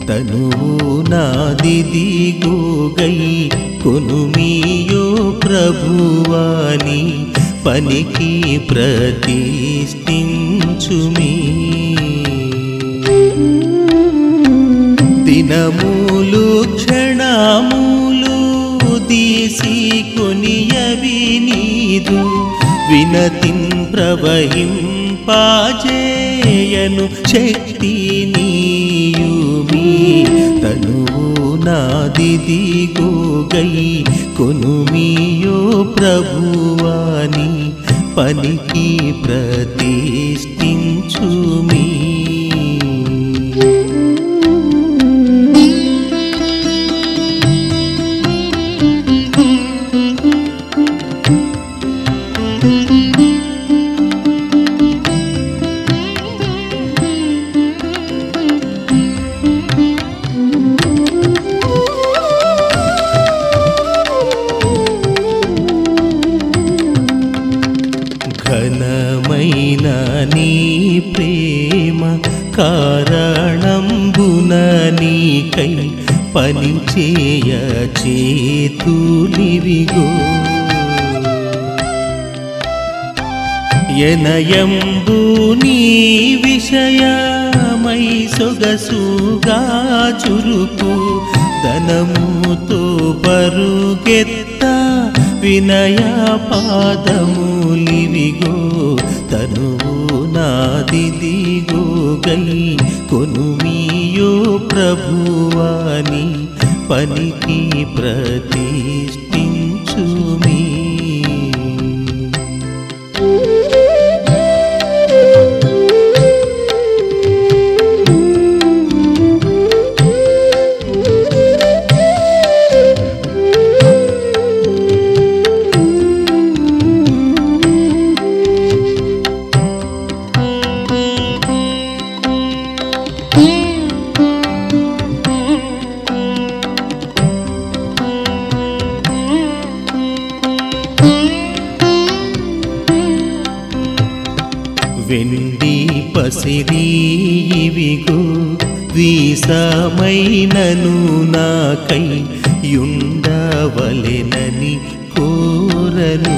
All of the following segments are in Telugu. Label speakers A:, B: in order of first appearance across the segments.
A: తనువు నాదిదిగోగై కొనుమియో ప్రభువాని పనికి ప్రతిష్ఠించుమీ దినములు క్షణములు దీసి కొనియవి నీదు వినతిన్ ప్రవహింపాజేయను శక్తి నీయుమి తనువు నాదిదిగోగై కొనుమియో ప్రభువాని పనికి ప్రతిష్ఠించుమీ ఘనమైన నీ ప్రేమ కారణంబున నీకై పని చేయ చేతులివిగో ఎనయంబు నీ విషయమై సొగసుగా చురుకు ధనముతో పరుగెత్త వినయ పాదములివిగో తనువు నాదిదిగో గై కొనుమియో ప్రభువాని పనికి ప్రతిష్ఠించుమీ వెండి పసిరి ఇవిగో వీసమైనను నాకై యుండవలెనని కోరను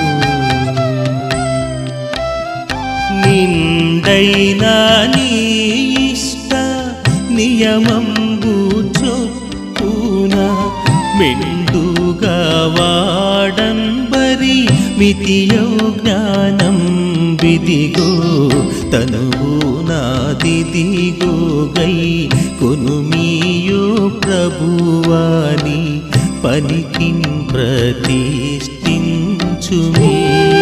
A: నిండైనా నీ ఇష్ట నియమంబు చొప్పున మెండుగా వాడంబరి మితియో జ్ఞానం విదిగో తనువు నాదిదిగో గై కొనుమియో ప్రభువాని పనికి ప్రతిష్ఠించుమీ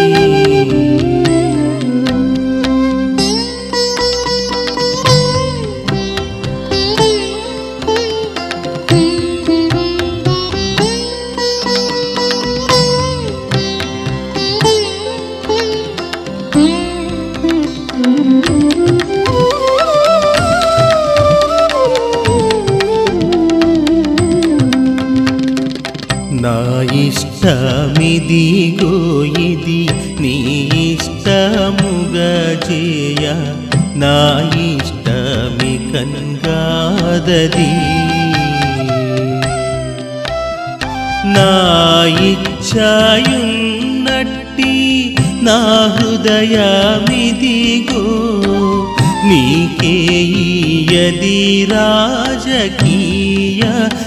A: నా ఇష్టమిదిగో ఇది నీ ఇష్టముగా చేయ నా ఇష్టమి కన్గాదది నా ఇచ్ఛాయున్నట్టి నా హృదయమిదిగో నీకేయది రాజకీయ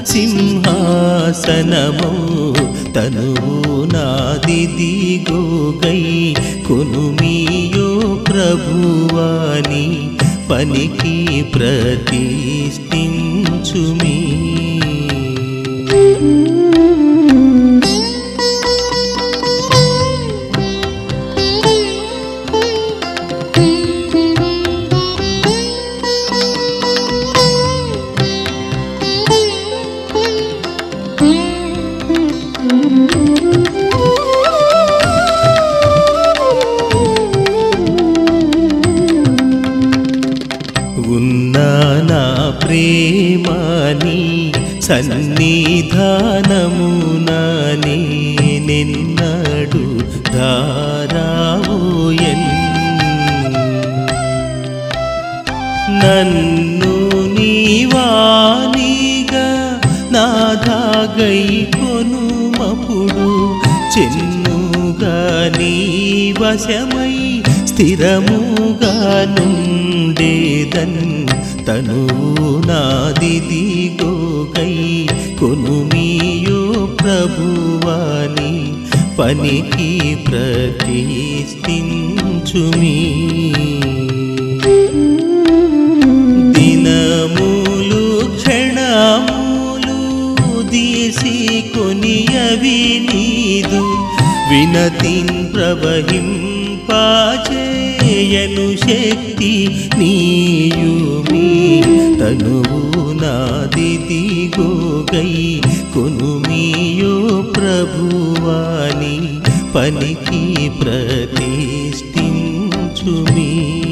A: సింహాసనమో తనువు నాదిదిగో గై కొనుమియో ప్రభువాని పనికి ప్రతిష్ఠించుమీ ఉన్న నా ప్రేమని సన్నిధానమునని నిన్నడు ధారావోయన్ నన్ను నీవాడుకొనుమని గై కొనుమపుడు చెన్నుగా నీ వశమై స్థిరముగా నుండేదన్ తనువు నాదిదిగో గై కొనుమియో ప్రభువాని పనికి ప్రతిష్ఠించుమీ దినములు క్షణములు దీసి కొనియవి నీదు వినతిన్ ప్రవహింపాచేయను శక్తి నీయుమి తనువు నాదిదిగో గై కొనుమియో ప్రభువాని పనికి ప్రతిష్ఠించుమీ